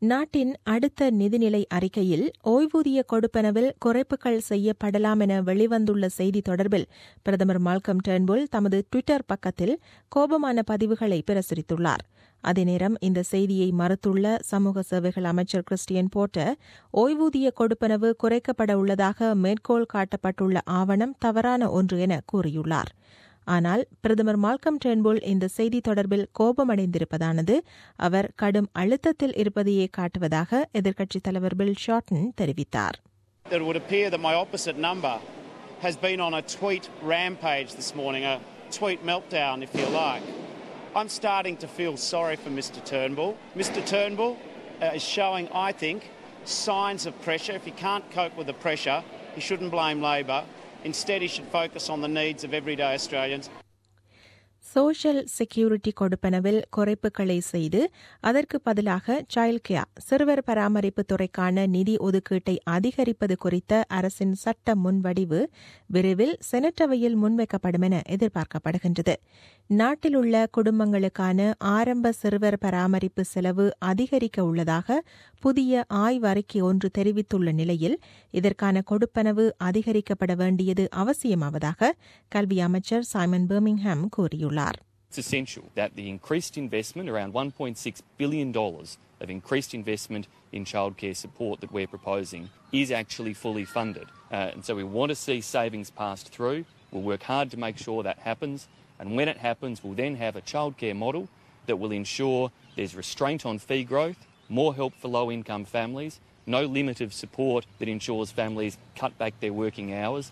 நாட்டின் அடுத்த நிதிநிலை அறிக்கையில் ஓய்வூதிய கொடுப்பனவில் குறைப்புகள் செய்யப்படலாம் என வெளிவந்துள்ள செய்தி தொடர்பில் பிரதமர் மால்கம் டேர்ன்புல் தமது டுவிட்டர் பக்கத்தில் கோபமான பதிவுகளை பிரசுரித்துள்ளார் அதேநேரம் இந்த செய்தியை மறுத்துள்ள சமூக சேவைகள் அமைச்சர் கிறிஸ்டியன் போர்ட்டர் ஓய்வூதிய கொடுப்பனவு குறைக்கப்பட உள்ளதாக மேற்கோள் காட்டப்பட்டுள்ள ஆவணம் தவறான ஒன்று என கூறியுள்ளார் ஆனால் பிரதமர் மால்கம் டேர்ன்புல் இந்த செய்தி தொடர்பில் கோபமடைந்திருப்பதானது அவர் கடும் அழுத்தத்தில் இருப்பதையே காட்டுவதாக எதிர்க்கட்சித் தலைவர் பில் ஷார்டன் தெரிவித்தார் It would appear that my opposite number has been on a tweet rampage this morning, a tweet meltdown, if you like. I'm starting to feel sorry for Mr. Turnbull. Mr. Turnbull uh, is showing, I think, signs of pressure. If he can't cope with the pressure, he shouldn't blame Labor. Instead, he should focus on the needs of everyday Australians. Social security கொடுப்பனவில் குறைப்புகளை செய்து அதற்கு பதிலாக child care சிறுவர் பராமரிப்பு துறைக்கான நிதி ஒதுக்கீட்டை அதிகரிப்பது குறித்த அரசின் சட்ட முன்வடிவு விரைவில் செனட்டவையில் முன்வைக்கப்படும் என எதிர்பார்க்கப்படுகின்றது நாட்டில் உள்ள குடும்பங்களுக்கான ஆரம்ப சிறுவர் பராமரிப்பு செலவு அதிகரிக்க உள்ளதாக புதிய ஆய்வறிக்கை ஒன்று தெரிவித்துள்ள நிலையில் இதற்கான கொடுப்பனவு அதிகரிக்கப்பட வேண்டியது அவசியமாவதாக கல்வி அமைச்சர் சைமன் பெர்மிங்ஹாம் கூறியுள்ளார் It's essential that the increased investment, around $1.6 billion of increased investment in childcare support that we're proposing, is actually fully funded. Uh, and so we want to see savings passed through. We'll work hard to make sure that happens. And when it happens, we'll then have a childcare model that will ensure there's restraint on fee growth, more help for low income families, no limit of support that ensures families cut back their working hours.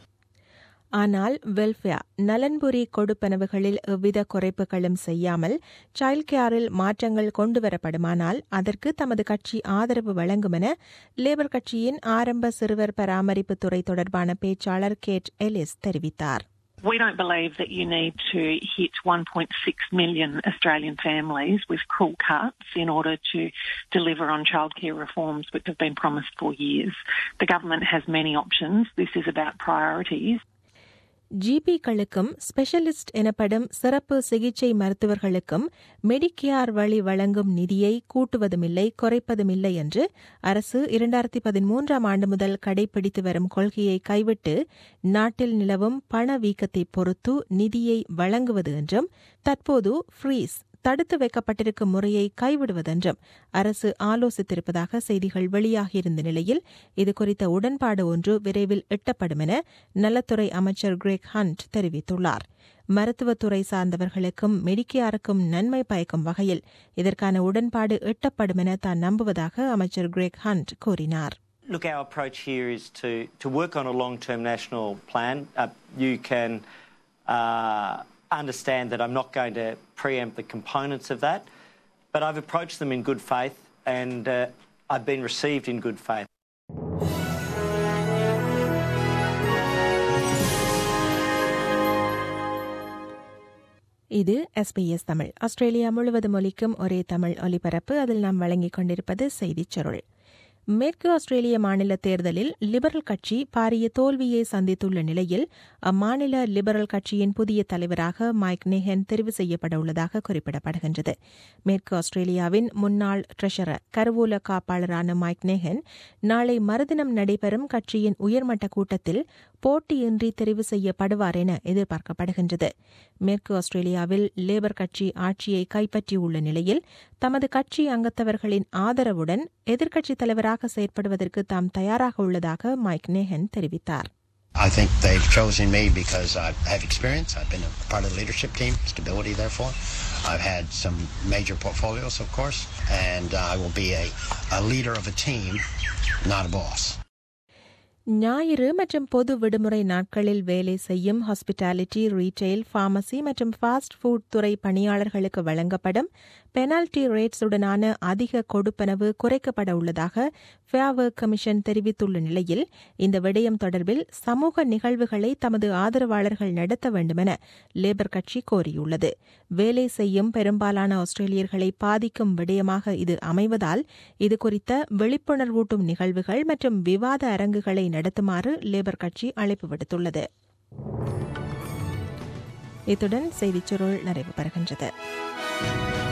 ஆனால் welfare நலன்புரி கொடுப்பனவுகளில் எவ்வித குறைப்புகளும் செய்யாமல் child கேரில் மாற்றங்கள் கொண்டுவரப்படுமானால் அதற்கு தமது கட்சி ஆதரவு வழங்கும் என லேபர் கட்சியின் ஆரம்ப சிறுவர் பராமரிப்பு துறை தொடர்பான பேச்சாளர் கேட் எலிஸ் தெரிவித்தார் We don't believe that you need to hit 1.6 million Australian families with cruel cuts in order to deliver on childcare reforms which have been promised for years. The government has many options. This is about priorities. ஜிபிக்களுக்கும் specialist எனப்படும் சிறப்பு சிகிச்சை மருத்துவர்களுக்கும் Medicare வழி வழங்கும் நிதியை கூட்டுவதுமில்லை குறைப்பதுமில்லை என்று அரசு இரண்டாயிரத்தி பதிமூன்றாம் ஆண்டு முதல் கடைபிடித்து வரும் கொள்கையை கைவிட்டு நாட்டில் நிலவும் பணவீக்கத்தை பொறுத்து நிதியை வழங்குவது என்றும் தற்போது ஃப்ரீஸ் தடுத்து வைக்கப்பட்டிருக்கும் முறையை கைவிடுவதென்றும் அரசு ஆலோசித்திருப்பதாக செய்திகள் வெளியாகியிருந்த நிலையில் இதுகுறித்த உடன்பாடு ஒன்று விரைவில் எட்டப்படும் என நலத்துறை அமைச்சர் கிரேக் ஹண்ட் தெரிவித்துள்ளார் மருத்துவத்துறை சார்ந்தவர்களுக்கும் மெடிக்கேருக்கும் நன்மை பயக்கும் வகையில் இதற்கான உடன்பாடு எட்டப்படும் என தான் நம்புவதாக அமைச்சர் கிரேக் ஹண்ட் கூறினார் Look, our approach here is to, to work on a long term national plan. Uh, you can uh, understand that I'm not going to preempt the components of that, but I've approached them in good faith and uh, I've been received in good faith. இது SBS Tamil Australia முழுவதும் ஒலிக்கும் ஒரே தமிழ் ஒலிபரப்பு அதில் நாம் வழங்கிக் கொண்டிருப்பது செய்திச் சுருள் மேற்கு ஆஸ்திரேலிய மாநில தேர்தலில் லிபரல் கட்சி பாரிய தோல்வியை சந்தித்துள்ள நிலையில் அம்மாநில லிபரல் கட்சியின் புதிய தலைவராக மைக் நெஹன் தெரிவு செய்யப்பட உள்ளதாக குறிப்பிடப்படுகின்றது மேற்கு ஆஸ்திரேலியாவின் முன்னாள் ட்ரெஷரர் கருவூல காப்பாளரான மைக் நெஹன் நாளை மறுதினம் நடைபெறும் கட்சியின் உயர்மட்ட கூட்டத்தில் போட்டியின்றி தெரிவு செய்யப்படுவார் என எதிர்பார்க்கப்படுகின்றது மேற்கு ஆஸ்திரேலியாவில் லேபர் கட்சி ஆட்சியை கைப்பற்றியுள்ள நிலையில் தமது கட்சி அங்கத்தவர்களின் ஆதரவுடன் எதிர்க்கட்சித் தலைவராக செயற்படுவதற்கு தாம் தயாராக உள்ளதாக மைக் நேஹன் தெரிவித்தார் I think they've chosen me because I have experience. I've been a part of the leadership team, stability therefore. I've had some major portfolios, of course, and I will be a, a leader of a team, not a boss. ஞாயிறு மற்றும் பொது விடுமுறை நாட்களில் வேலை செய்யும் hospitality retail pharmacy மற்றும் fast food துறை பணியாளர்களுக்கு வழங்கப்படும் பெனால்டி ரேட்ஸுடனான அதிக கொடுப்பனவு குறைக்கப்பட உள்ளதாக ஃபேர் ஒர்க் கமிஷன் தெரிவித்துள்ள நிலையில் இந்த விடயம் தொடர்பில் சமூக நிகழ்வுகளை தமது ஆதரவாளர்கள் நடத்த வேண்டுமென லேபர் கட்சி கோரியுள்ளது வேலை செய்யும் பெரும்பாலான ஆஸ்திரேலியர்களை பாதிக்கும் விடயமாக இது அமைவதால் இதுகுறித்த விழிப்புணர்வூட்டும் நிகழ்வுகள் மற்றும் விவாத அரங்குகளை நடத்துமாறு லேபர் கட்சி அழைப்பு விடுத்துள்ளது இத்துடன் செய்திச் சுருள் நிறைவு பெறுகின்றது